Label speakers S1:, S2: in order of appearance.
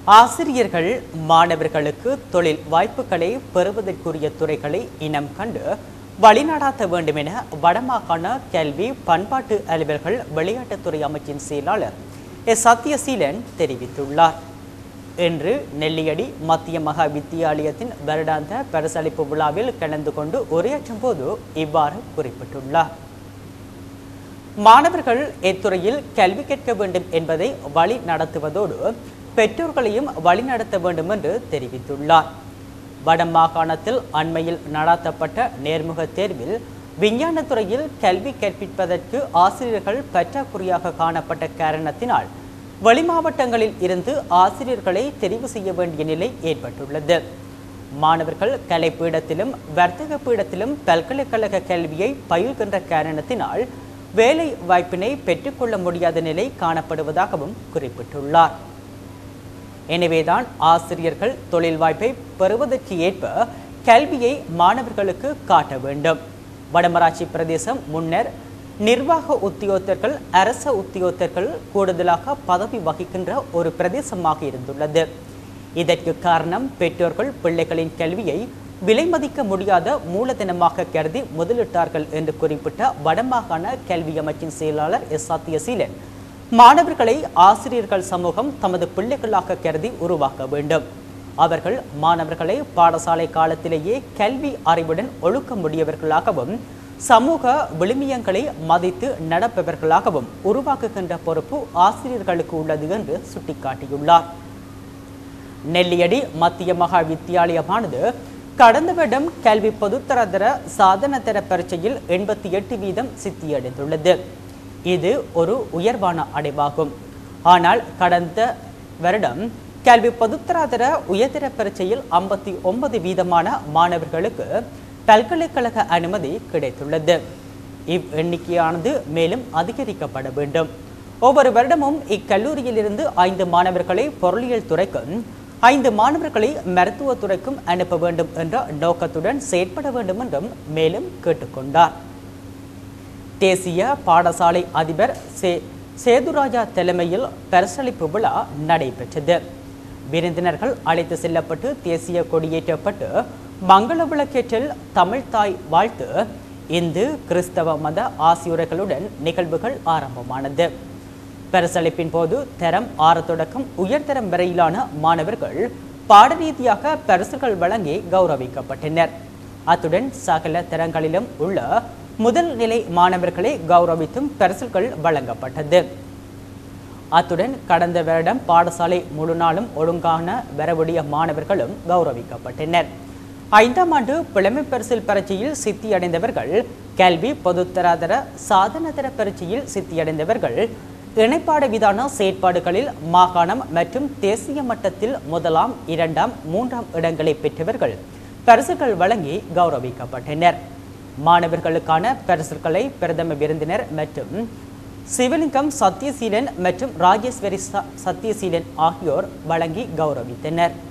S1: ஆசிரியர்கள் மாணவர்களுக்கு தொழில் வாய்ப்புகளை பெறுவதற்குரிய துறைகளை இனம் கண்டு வழிநடாத்த வேண்டும் என வடமாகாண கல்வி பண்பாட்டு அலுவலர்கள் விளையாட்டுத்துறை அமைச்சின் செயலாளர் எஸ் சத்யசீலன் தெரிவித்துள்ளார் இன்று நெல்லியடி மத்திய மகா வித்தியாலயத்தின் வருடாந்த பரிசளிப்பு விழாவில் கலந்து கொண்டு உரையாற்றும் போது இவ்வாறு குறிப்பிட்டுள்ளார் மாணவர்கள் எத்துறையில் கல்வி கற்க வேண்டும் என்பதை வழி நடத்துவதோடு பெற்றோர்களையும் வழிநடத்த வேண்டும் என்று தெரிவித்துள்ளார் வடமாகாணத்தில் அண்மையில் நடாத்தப்பட்ட நேர்முக தேர்வில் விஞ்ஞானத் துறையில் கல்வி கற்பிப்பதற்கு ஆசிரியர்கள் பற்றாக்குறையாக காணப்பட்ட காரணத்தினால் வெளிமாவட்டங்களில் இருந்து ஆசிரியர்களை தெரிவு செய்ய வேண்டிய நிலை ஏற்பட்டுள்ளது மாணவர்கள் கலை பீடத்திலும் வர்த்தக பீடத்திலும் பல்கலைக்கழக கல்வியை பயில்கின்ற காரணத்தினால் வேலை வாய்ப்பினை பெற்றுக்கொள்ள முடியாத நிலை காணப்படுவதாகவும் குறிப்பிட்டுள்ளார் எனவேதான் ஆசிரியர்கள் தொழில் வாய்ப்பை பெறுவதற்கு ஏற்ப கல்வியை மாணவர்களுக்கு காட்ட வேண்டும் வடமராட்சி பிரதேசம் முன்னர் நிர்வாக உத்தியோகத்தர்கள் அரச உத்தியோகத்தர்கள் கூடுதலாக பதவி வகிக்கின்ற ஒரு பிரதேசமாக இருந்துள்ளது இதற்கு காரணம் பெற்றோர்கள் பிள்ளைகளின் கல்வியை விலைமதிக்க முடியாத மூலதனமாக கருதி முதலிட்டார்கள் என்று குறிப்பிட்ட வடமாகாண கல்வி அமைச்சின் செயலாளர் எஸ் சத்யசீலன் மாணவர்களை ஆசிரியர்கள் சமூகம் தமது பிள்ளைகளாக கருதி உருவாக்க வேண்டும் அவர்கள் மாணவர்களை பாடசாலை காலத்திலேயே கல்வி அறிவுடன் ஒழுக்க முடியவர்களாகவும் சமூக விழுமியங்களை மதித்து நடப்பவர்களாகவும் உருவாக்குகின்ற பொறுப்பு ஆசிரியர்களுக்கு உள்ளது என்று சுட்டிக்காட்டியுள்ளார் நெல்லியடி மத்திய மகா வித்தியாலயமானது கடந்த வருடம் கல்வி பொதுத்தரதர சாதனதர பரீட்சையில் எண்பத்தி எட்டு வீதம் சித்தியடைந்துள்ளது இது ஒரு உயர்வான அடைவாகும் ஆனால் கடந்த வருடம் கல்வி பொதுத்தராதர உயர்தர பரீட்சையில் ஐம்பத்தி ஒன்பது வீதமான மாணவர்களுக்கு பல்கலைக்கழக அனுமதி கிடைத்துள்ளது இவ் எண்ணிக்கையானது மேலும் அதிகரிக்கப்பட வேண்டும் ஒவ்வொரு வருடமும் இக்கல்லூரியிலிருந்து ஐந்து மாணவர்களை பொருளியல் துறைக்கும் ஐந்து மாணவர்களை மருத்துவத் துறைக்கும் அனுப்ப வேண்டும் என்ற நோக்கத்துடன் செயற்பட வேண்டும் என்றும் மேலும் கேட்டுக்கொண்டார் தேசிய பாடசாலை அதிபர் சே சேதுராஜா தலைமையில் பரிசளிப்பு விழா நடைபெற்றது விருந்தினர்கள் அழைத்து செல்லப்பட்டு தேசிய கொடியேற்றப்பட்டு மங்கள விளக்கேற்றல் தமிழ் தாய் வாழ்த்து இந்து கிறிஸ்தவ மத ஆசியுரைகளுடன் நிகழ்வுகள் ஆரம்பமானது பரிசளிப்பின் போது தரம் ஆறு தொடக்கம் உயர்தரம் வரையிலான மாணவர்கள் பாடரீதியாக பரிசுகள் வழங்கி கௌரவிக்கப்பட்டனர் அத்துடன் சகல தரங்களிலும் உள்ள முதல் நிலை மாணவர்களை கௌரவித்தும் பரிசுகள் வழங்கப்பட்டது அத்துடன் கடந்த வருடம் பாடசாலை முழு நாளும் ஒழுங்கான வரவுடைய மாணவர்களும் கௌரவிக்கப்பட்டனர் ஐந்தாம் ஆண்டு புலமை பரிசில் பரீட்சையில் சித்தியடைந்தவர்கள் கல்வி பொதுத்தராதர சாதனதர பரீட்சையில் சித்தியடைந்தவர்கள் இணைப்பாடு விதான செயற்பாடுகளில் மாகாணம் மற்றும் தேசிய மட்டத்தில் முதலாம் இரண்டாம் மூன்றாம் இடங்களை பெற்றவர்கள் பரிசுகள் வழங்கி கௌரவிக்கப்பட்டனர் மாணவர்களுக்கான பரிசுகளை பிரதம விருந்தினர் மற்றும் சிவலிங்கம் சத்யசீலன் மற்றும் ராஜேஸ்வரி ச- சத்யசீலன் ஆகியோர் வழங்கி கௌரவித்தனர்